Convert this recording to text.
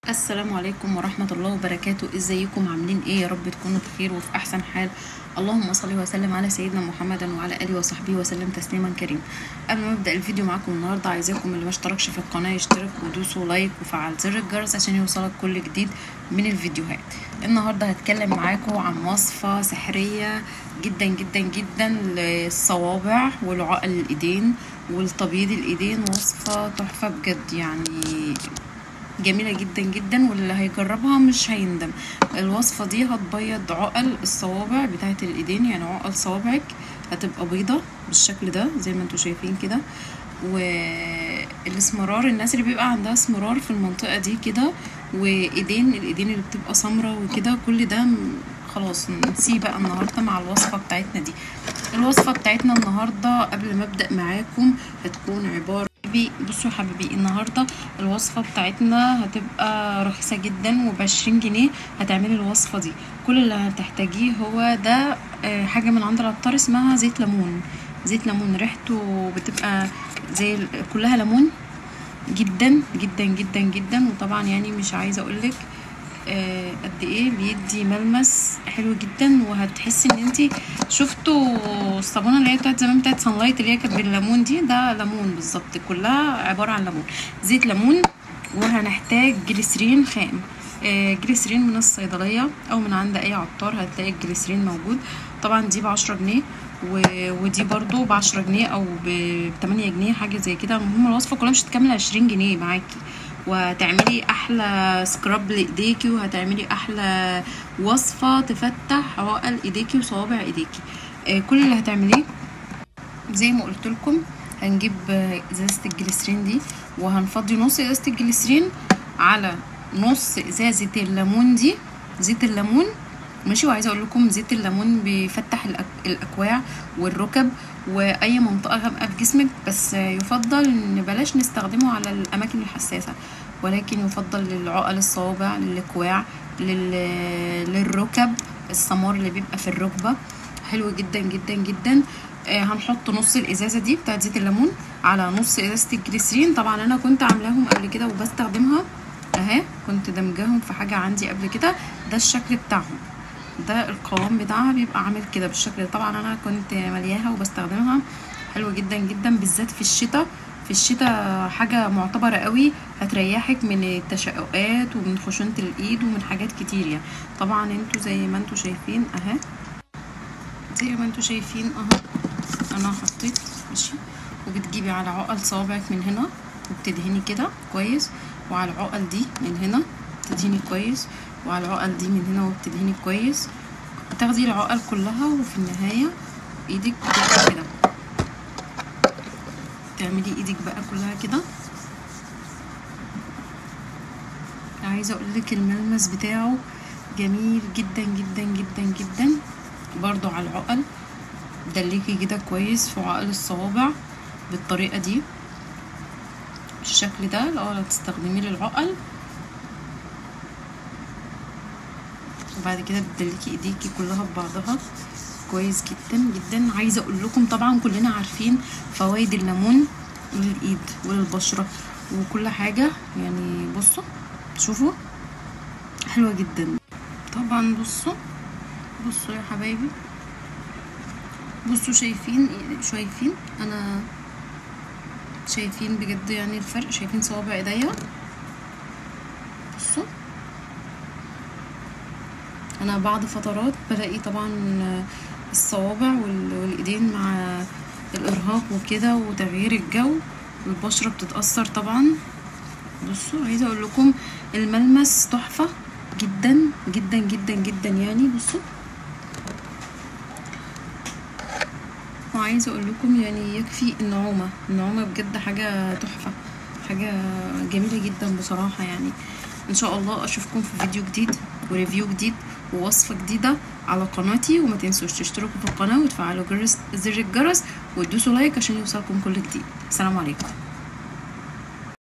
السلام عليكم ورحمة الله وبركاته ازيكم عاملين ايه يا رب تكونوا بخير وفي احسن حال اللهم صل وسلم على سيدنا محمد وعلى اله وصحبه وسلم تسليما كريم قبل ما ابدا الفيديو معاكم النهارده عايزاكم اللي ما اشتركش في القناه يشترك ودوسوا لايك وفعل زر الجرس عشان يوصلك كل جديد من الفيديوهات النهارده هتكلم معاكم عن وصفه سحريه جدا جدا جدا للصوابع والعقل الايدين والتبييض الايدين وصفه تحفه بجد يعني جميله جدا جدا واللي هيجربها مش هيندم الوصفه دي هتبيض عقل الصوابع بتاعه الايدين يعني عقل صوابعك هتبقى بيضه بالشكل ده زي ما انتم شايفين كده والاسمرار الناس اللي بيبقى عندها اسمرار في المنطقه دي كده وايدين الايدين اللي بتبقى سمرة وكده كل ده خلاص نسيه بقى النهارده مع الوصفه بتاعتنا دي الوصفه بتاعتنا النهارده قبل ما ابدا معاكم هتكون عباره حبيبي بصوا يا حبيبي النهارده الوصفه بتاعتنا هتبقى رخيصه جدا وبعشرين جنيه هتعملي الوصفه دي كل اللي هتحتاجيه هو ده حاجه من عند العطار اسمها زيت ليمون زيت ليمون ريحته بتبقى زي كلها ليمون جدا جدا جدا جدا وطبعا يعني مش عايزه اقولك آه قد ايه بيدي ملمس حلو جدا وهتحسي ان انت شفتوا الصابونه اللي هي بتاعت زمان بتاعت سان لايت اللي هي كانت بالليمون دي ده ليمون بالظبط كلها عباره عن ليمون زيت ليمون وهنحتاج جليسرين خام آه جليسرين من الصيدليه او من عند اي عطار هتلاقي الجليسرين موجود طبعا دي بعشرة جنيه ودي برضو بعشرة جنيه او بتمانية جنيه حاجه زي كده المهم الوصفه كلها مش هتكمل عشرين جنيه معاكي وهتعملي احلى سكراب لايديكي وهتعملي احلى وصفه تفتح عقل ايديكي وصوابع ايديكي آه كل اللي هتعمليه زي ما قلت لكم هنجيب ازازه الجليسرين دي وهنفضي نص ازازه الجليسرين على نص ازازه الليمون دي زيت الليمون ماشي وعايزه اقول لكم زيت الليمون بيفتح الاكواع والركب واي منطقه غامقه في جسمك بس يفضل ان بلاش نستخدمه على الاماكن الحساسه ولكن يفضل للعقل الصوابع للكواع لل... للركب السمار اللي بيبقى في الركبه حلو جدا جدا جدا آه هنحط نص الازازه دي بتاعت زيت الليمون على نص ازازه الجليسرين طبعا انا كنت عاملاهم قبل كده وبستخدمها اهي كنت دمجاهم في حاجه عندي قبل كده ده الشكل بتاعهم ده القوام بتاعها بيبقى عامل كده بالشكل ده طبعا انا كنت ملياها وبستخدمها حلو جدا جدا بالذات في الشتاء في الشتاء حاجة معتبرة قوي هتريحك من التشققات ومن خشونة الايد ومن حاجات كتير يعني طبعا انتوا زي ما انتوا شايفين اهي زي ما انتوا شايفين اهو انا حطيت ماشي وبتجيبي على عقل صوابعك من هنا وبتدهني كده كويس وعلى العقل دي من هنا تدهني كويس وعلى العقل دي من هنا وبتدهني كويس بتاخدي العقل كلها وفي النهاية ايدك بتبقى كده تعملي ايدك بقى كلها كده عايزة اقولك الملمس بتاعه جميل جدا جدا جدا جدا برضو على العقل دليكي كده كويس في عقل الصوابع بالطريقة دي بالشكل ده لو هتستخدميه للعقل وبعد كده بتدلكي ايديكي كلها ببعضها كويس جدا جدا عايزه اقول لكم طبعا كلنا عارفين فوائد الليمون للايد وللبشره وكل حاجه يعني بصوا شوفوا حلوه جدا طبعا بصوا بصوا يا حبايبي بصوا شايفين شايفين انا شايفين بجد يعني الفرق شايفين صوابع ايديا بصوا انا بعد فترات بلاقي طبعا الصوابع والايدين مع الارهاق وكده وتغيير الجو البشره بتتاثر طبعا بصوا عايزه اقول لكم الملمس تحفه جدا جدا جدا جدا يعني بصوا وعايزه اقول لكم يعني يكفي النعومه النعومه بجد حاجه تحفه حاجه جميله جدا بصراحه يعني ان شاء الله اشوفكم في فيديو جديد وريفيو جديد ووصفه جديده على قناتي وما تنسوش تشتركوا في القناه وتفعلوا جرس زر الجرس وتدوسوا لايك عشان يوصلكم كل جديد السلام عليكم